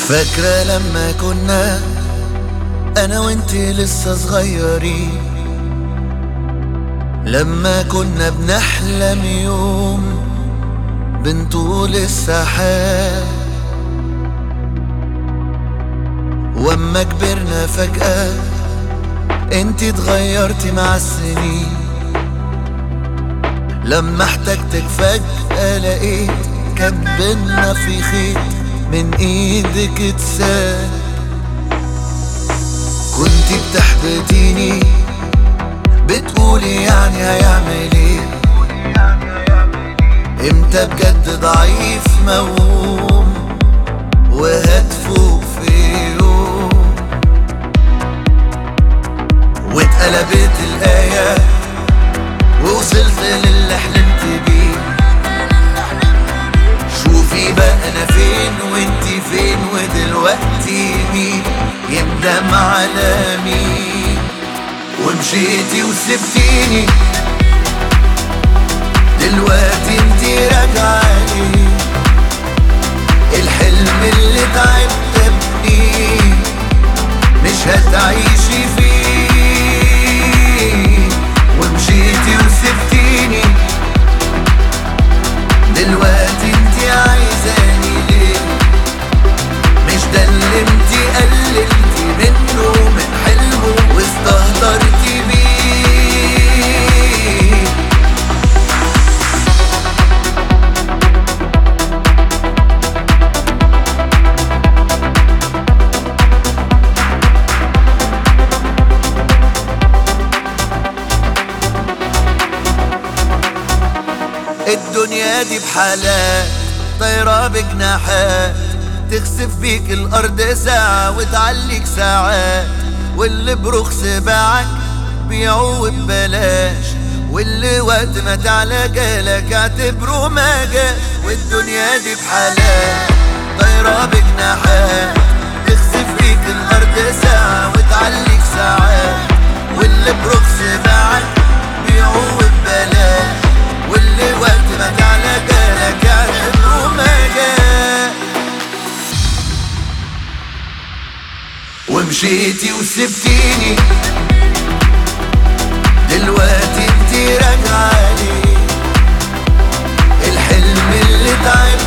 فاكرة لما كنا أنا وانت لسه صغيرين لما كنا بنحلم يوم بنطول السحاب واما كبرنا فجأة انت اتغيرتي مع السنين لما احتجتك فجأة لقيت كان بينا في خيط من ايدك اتساب كنت بتحبطيني بتقولي يعني هيعمل ايه امتى بجد ضعيف موهوم وهتفوق في يوم واتقلبت الآية ووصلت للي حلمت بيه شوفي بقى انا فين وانتي فين ودلوقتي مين يندم على مين ومشيتي وسبتيني دلوقتي انتي راجعالي الحلم اللي تعبت ابنيه مش هتعيشي فيه ومشيتي وسبتيني دلوقتي انتي عايزاني ليه مش ده اللي انتي قللتي منه من حلمه واستهترتي بيه الدنيا دي بحالات طايرة بجناحات تخسف بيك الأرض ساعة وتعليك ساعات واللي برخص باعك بيعه ببلاش واللي وقت ما تعلى جالك اعتبره ما جاش والدنيا دي بحالات طايرة بجناحات تخسف بيك الأرض ساعة وتعليك ساعات واللي برخص باعك بيعه ببلاش واللي وقت ما تعلى جالك اعتبره ما جاش ومشيتي وسبتيني دلوقتي انتي راجعالي الحلم اللي تعبت